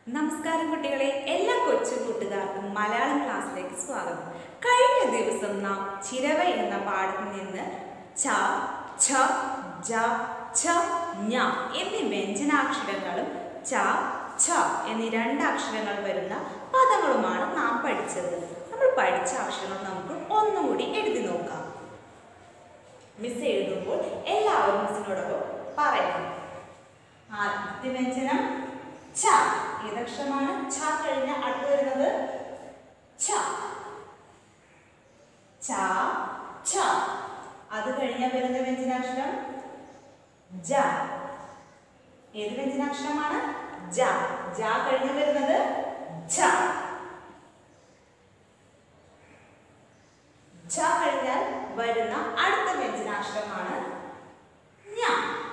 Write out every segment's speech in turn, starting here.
നമസ്കാരം കുട്ടികളെ എല്ലാ കൊച്ചു കൂട്ടുകാർക്കും മലയാളം ക്ലാസ്സിലേക്ക് സ്വാഗതം കഴിഞ്ഞ ദിവസം നാം ചിരവ എന്ന പാഠത്തിൽ നിന്ന് ച ഛ ജ ഛ ഞ എന്നീ വ്യഞ്ജനാക്ഷരങ്ങളും ച ഛ എന്നീ രണ്ടക്ഷരങ്ങൾ വരുന്ന പദങ്ങളുമാണ് നാം പഠിച്ചത് നമ്മൾ പഠിച്ച അക്ഷരങ്ങൾ നമുക്ക് ഒന്നുകൂടി എഴുതി നോക്കാം മിസ് എഴുതുമ്പോൾ എല്ലാവരും മിസ്സിനോടൊപ്പം പറയണം ആദ്യത്തെ വ്യഞ്ജനം ഛ ഏതക്ഷരമാണ് ഛ കഴിഞ്ഞ അടുത്ത് വരുന്നത് ഛ ഛ ഛ അത് കഴിഞ്ഞ വരുന്ന വ്യഞ്ജനാക്ഷരം ജ ഏത് വ്യഞ്ജനാക്ഷരമാണ് ജ ജ കഴിഞ്ഞ് വരുന്നത് ഝ ഝ കഴിഞ്ഞാൽ വരുന്ന അടുത്ത വ്യഞ്ജനാക്ഷരമാണ് ഞ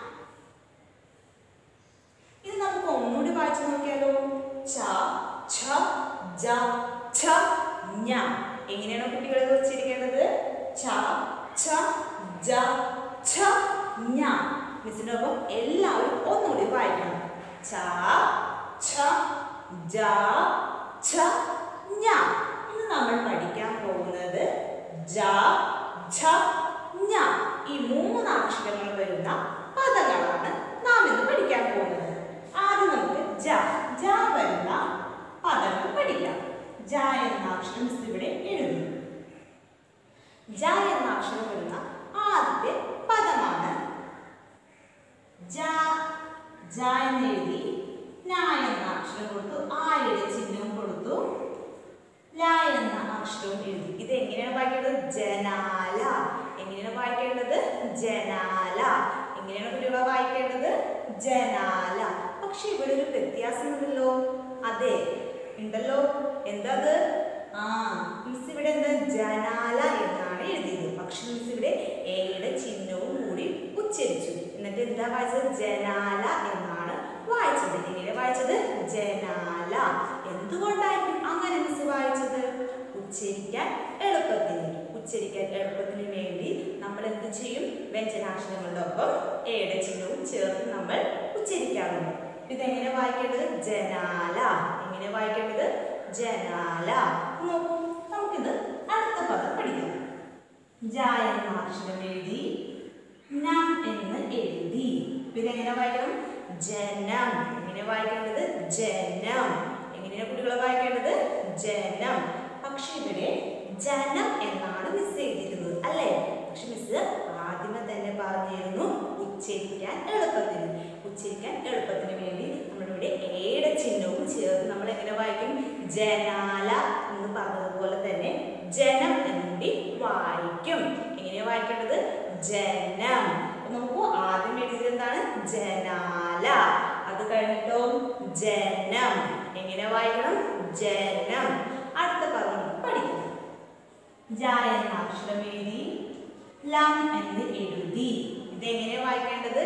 ഇത് നമുക്ക് ഒന്നുകൂടി വായിച്ചു നോക്കിയാലോ ച ഛ ജ ഛ ഞ എങ്ങനെയാണ് കുട്ടികൾ ഇത് ഉച്ചരിക്കേണ്ടത് ച ഛ ജ ഛ ഞ മിസ്സിന്റെ ഒപ്പം എല്ലാവരും ഒന്നുകൂടി വായിക്കണം ച ഛ ജ ഛ ഞ ഇന്ന് നമ്മൾ പഠിക്കാൻ പോകുന്നത് ജ ഛ ഞ ഈ മൂന്ന് അക്ഷരങ്ങൾ വരുന്ന പദങ്ങളാണ് നാം ഇന്ന് പഠിക്കാൻ പോകുന്നത് ആദ്യം നമുക്ക് ജ ജ വരുന്ന പദങ്ങൾ പഠിക്കാം ജ എന്ന അക്ഷരം മിസ് ഇവിടെ എഴുതുന്നു ജ എന്ന അക്ഷരം വരുന്ന ആദ്യത്തെ പദമാണ് ജ ജ എന്ന് എഴുതി ന എന്ന അക്ഷരം കൊടുത്തു ആയുടെ ചിഹ്നവും കൊടുത്തു ല എന്ന അക്ഷരവും എഴുതി ഇത് എങ്ങനെയാണ് വായിക്കേണ്ടത് ജനാല എങ്ങനെയാണ് വായിക്കേണ്ടത് ജനാല എങ്ങനെയാണ് കുട്ടികളെ വായിക്കേണ്ടത് ജനാല പക്ഷെ ഇവിടെ ഒരു വ്യത്യാസമുണ്ടല്ലോ അതെ ഉണ്ടല്ലോ എന്താ അത് ആ മിസ് ഇവിടെ എന്താ ജനാല എന്നാണ് എഴുതിയത് പക്ഷെ മിസ് ഇവിടെ എയുടെ ചിഹ്നവും കൂടി ഉച്ചരിച്ചു എന്നിട്ട് എന്താ വായിച്ചത് ജനാല എന്നാണ് വായിച്ചത് എങ്ങനെ വായിച്ചത് ജനാല എന്തുകൊണ്ടായിരിക്കും അങ്ങനെ മിസ് വായിച്ചത് ഉച്ചരിക്കാൻ എളുപ്പത്തിന് ഉച്ചരിക്കാൻ എളുപ്പത്തിന് വേണ്ടി നമ്മൾ എന്ത് ചെയ്യും വ്യഞ്ജനാക്ഷരങ്ങളുടെ ഒപ്പം എയുടെ ചിഹ്നവും ചേർത്ത് നമ്മൾ ഉച്ചരിക്കാറുണ്ട് ഇതെങ്ങനെ വായിക്കേണ്ടത് ജനാല എങ്ങനെ വായിക്കേണ്ടത് ജനാല നോക്കൂ നമുക്കിത് അടുത്ത പദം പഠിക്കാം ജ എന്ന അക്ഷരം എഴുതി നം എന്ന് എഴുതി ഇതെങ്ങനെ വായിക്കണം ജനം എങ്ങനെ വായിക്കേണ്ടത് ജനം എങ്ങനെയാണ് കുട്ടികളെ വായിക്കേണ്ടത് ജനം പക്ഷെ ഇവിടെ ജനം എന്നാണ് മിസ് ചെയ്തിരുന്നത് അല്ലേ പക്ഷെ മിസ് ആദ്യമേ തന്നെ പറഞ്ഞിരുന്നു ഉച്ചരിക്കാൻ എളുപ്പത്തിന് ഉച്ചരിക്കാൻ എളുപ്പത്തിന് വേണ്ടി നമ്മളിവിടെ ഏടെ ചിഹ്നവും ചേർത്ത് നമ്മൾ എങ്ങനെ വായിക്കും ജനാല എന്ന് പറഞ്ഞതുപോലെ തന്നെ ജനം എന്നുകൂടി വായിക്കും എങ്ങനെയാ വായിക്കേണ്ടത് ജനം അപ്പൊ നമുക്ക് ആദ്യം എഴുതിയത് എന്താണ് ജനാല അത് കഴിഞ്ഞിട്ടോ ജനം എങ്ങനെ വായിക്കണം ജനം അടുത്ത പദം നമുക്ക് പഠിക്കണം ജ എന്ന അക്ഷരം എഴുതി ലം എന്ന് എഴുതി ഇതെങ്ങനെ വായിക്കേണ്ടത്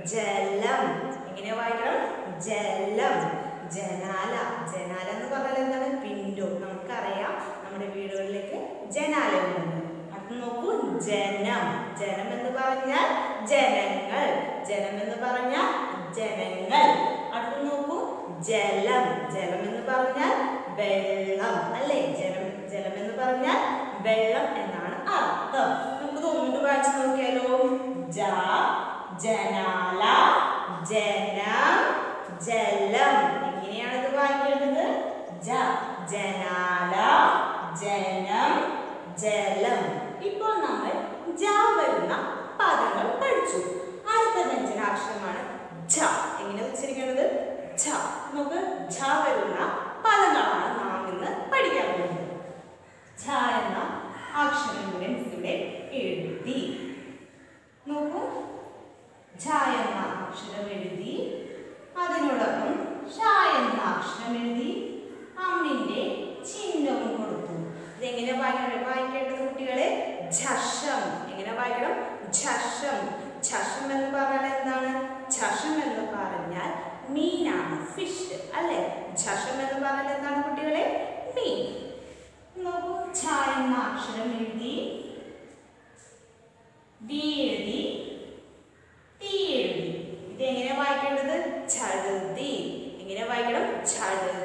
ജലം എങ്ങനെ വായിക്കണം ജലം ജനാല ജനാല എന്ന് പറഞ്ഞാൽ എന്താണ് വിൻഡോ നമുക്കറിയാം നമ്മുടെ വീടുകളിലേക്ക് ജനാലയുണ്ട് അടുത്ത് നോക്കൂ ജനം ജനം എന്ന് പറഞ്ഞാൽ ജനങ്ങൾ ജനം എന്ന് പറഞ്ഞാൽ ജനങ്ങൾ അടുത്ത് നോക്കൂ ജലം ജലം എന്ന് പറഞ്ഞാൽ വെള്ളം അല്ലേ ജലം ജലം എന്ന് പറഞ്ഞാൽ വെള്ളം എന്നാണ് അർത്ഥം നമുക്ക് ഒന്നുകൂടി വായിച്ചു നോക്കിയാലോ ജ ജനാല ജനം ജലം എങ്ങനെയാണ് ഇത് വായിക്കേണ്ടത് ജ ജനാല ജനം ജലം ഇപ്പോൾ നമ്മൾ ജ വരുന്ന പദങ്ങൾ പഠിച്ചു അടുത്ത വ്യഞ്ജനാക്ഷരമാണ് ഝ എങ്ങനെ ഉച്ചരിക്കേണ്ടത് ഝ നമുക്ക് ഝ വരുന്ന പദങ്ങളാണ് നാം ഇന്ന് പഠിക്കാൻ പോകുന്നത് ഝ എന്ന അക്ഷരം കൂടെ ഇവിടെ എഴുതി നോക്കൂ ഝ എന്ന അക്ഷരം എഴുതി അതിനോടൊപ്പം ഷ എന്ന അക്ഷരം എഴുതി അമ്മിന്റെ ചിഹ്നവും കൊടുത്തു ഇതെങ്ങനെ വായിക്കണം വായിക്കേണ്ടത് കുട്ടികളെ ഝഷം എങ്ങനെ വായിക്കണം ഝഷം ഝഷം എന്ന് പറഞ്ഞാൽ എന്താണ് ഝഷം എന്ന് പറഞ്ഞാൽ മീനാണ് ഫിഷ് അല്ലെ ഝഷം എന്ന് പറഞ്ഞാൽ എന്താണ് കുട്ടികളെ മീൻ നോക്കൂ ഛ എന്ന അക്ഷരം എഴുതി വി എഴുതി തീ എഴുതി ഇത് എങ്ങനെ വായിക്കേണ്ടത് ഛഴുതി എങ്ങനെ വായിക്കണം ഛഴുതി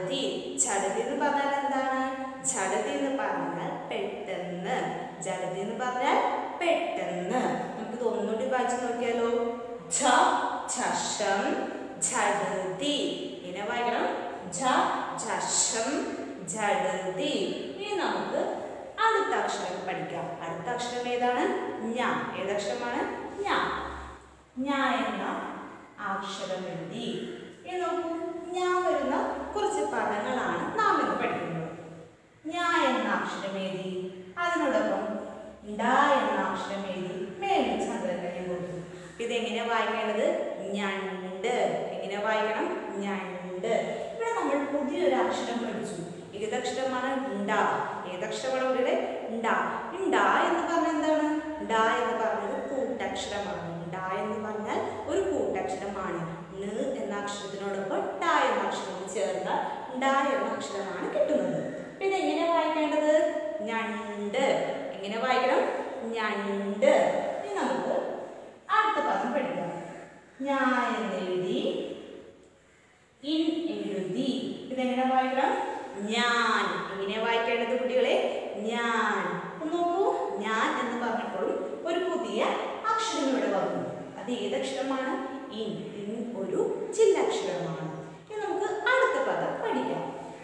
വായിച്ചു നോക്കിയാലോ ഝ ഝഷം ഝടതി ഇങ്ങനെ വായിക്കണം ഝ ഝഷം ഝടതി ഇനി നമുക്ക് അടുത്ത അക്ഷരം പഠിക്കാം അടുത്ത അക്ഷരം ഏതാണ് ഞ ഏതക്ഷരമാണ് ഞ ഞ എന്ന അക്ഷരം എഴുതി ഇനി നോക്കൂ ഞാൻ വരുന്ന കുറച്ച് പദങ്ങളാണ് നാം ഇന്ന് പഠിക്കുന്നത് ഞാ എന്ന അക്ഷരം എഴുതി അതിനോടൊപ്പം ഡ എന്ന അക്ഷരം എഴുതി മേലിൽ ചന്ദ്രക്കനെ കൊടുത്തു ഇതെങ്ങനെ വായിക്കേണ്ടത് ഞണ്ട് എങ്ങനെ വായിക്കണം ഞണ്ട് ഇവിടെ നമ്മൾ പുതിയൊരു അക്ഷരം പഠിച്ചു ഏതക്ഷരമാണ് ഉണ്ട ഏതക്ഷരമാണ് ഇവിടെ ഉണ്ട ഉണ്ട എന്ന് പറഞ്ഞാൽ എന്താണ് ഡ എന്ന് പറഞ്ഞത് കൂട്ടക്ഷരമാണ് ഡ എന്ന് പറഞ്ഞാൽ ഒരു കൂട്ടക്ഷരമാണ് ന് എന്ന അക്ഷരത്തിനോടൊപ്പം ട എന്ന അക്ഷരം ചേർന്ന ഡ എന്ന അക്ഷരമാണ് കിട്ടുന്നത് പിന്നെ എങ്ങനെ വായിക്കേണ്ടത് ഞണ്ട് എങ്ങനെ വായിക്കണം ഞണ്ട് ഇനി നമുക്ക് അടുത്ത പദം പഠിക്കാം ഞാൻ എന്ന് എഴുതി ഇൻ എഴുതി ഇതെങ്ങനെ വായിക്കണം ഞാൻ എങ്ങനെ വായിക്കേണ്ടത് കുട്ടികളെ ഞാൻ ഒന്ന് നോക്കൂ ഞാൻ എന്ന് പറഞ്ഞപ്പോഴും ഒരു പുതിയ അക്ഷരം ഇവിടെ വന്നു അത് ഏതക്ഷരമാണ് ഇൻ ഇൻ ഒരു ചില്ലക്ഷരമാണ് ഇനി നമുക്ക് അടുത്ത പദം പഠിക്കാം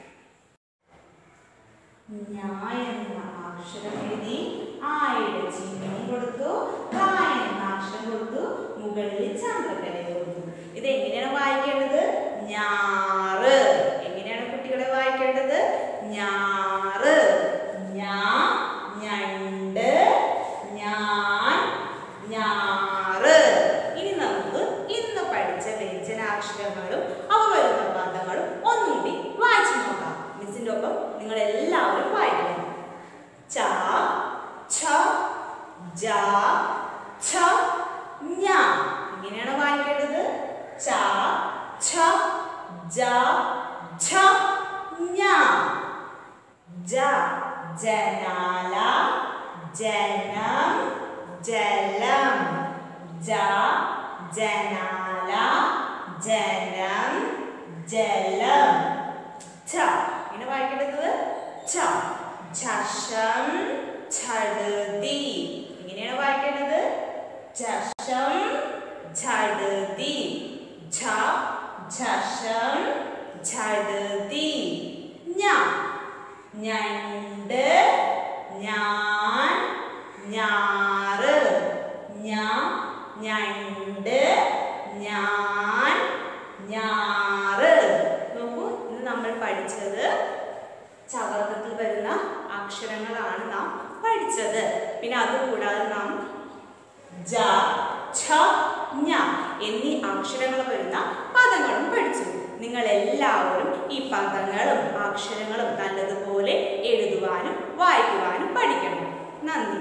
ഞാൻ എന്ന അക്ഷരം എഴുതി ആയുടെ ചിഹ്നം കൊടുത്തു ക എന്ന അക്ഷരം കൊടുത്തു മുകളിൽ ചന്ദ്രക്കല കൊടുത്തു ഇത് എങ്ങനെയാണ് വായിക്കേണ്ടത് ഞാറ് എങ്ങനെയാണ് കുട്ടികളെ വായിക്കേണ്ടത് ഞാറ് ഞാ ഞണ്ട് ഞാൻ ഞാറ് ഇനി നമുക്ക് ഇന്ന് പഠിച്ച വ്യഞ്ജനാക്ഷരങ്ങളും അവ വരുന്ന പദങ്ങളും ഒന്നുകൂടി വായിച്ചു നോക്കാം മിസ്സിന്റെ ഒപ്പം നിങ്ങൾ എല്ലാവരും വായിക്കണം ച ഛ ജ ഛ ഞ ഇങ്ങനെയാണ് വായിക്കേണ്ടത് ച ഛ ജ ഛ ഞ ജ ജനാല ജനം ജലം ജ ജനാല ജനം ജലം ഛ ഇങ്ങനെ വായിക്കേണ്ടത് ഛ ഝഷം ഛടതി ഇങ്ങനെയാണ് വായിക്കേണ്ടത് ഝഷം ഝടതി ഝ ഝഷം ഝടതി ഞ ഞണ്ട് ഞാൻ ഞാറ് ഞ ഞണ്ട് ഞാൻ ഞാറ് നോക്കൂ ഇന്ന് നമ്മൾ പഠിച്ചത് ചവർക്കത്തിൽ വരുന്ന അക്ഷരങ്ങളാണ് നാം പഠിച്ചത് പിന്നെ അതുകൂടാതെ നാം ജ ഛ ഞ എന്നീ അക്ഷരങ്ങൾ വരുന്ന പദങ്ങളും പഠിച്ചു നിങ്ങൾ എല്ലാവരും ഈ പദങ്ങളും അക്ഷരങ്ങളും നല്ലതുപോലെ എഴുതുവാനും വായിക്കുവാനും പഠിക്കണം നന്ദി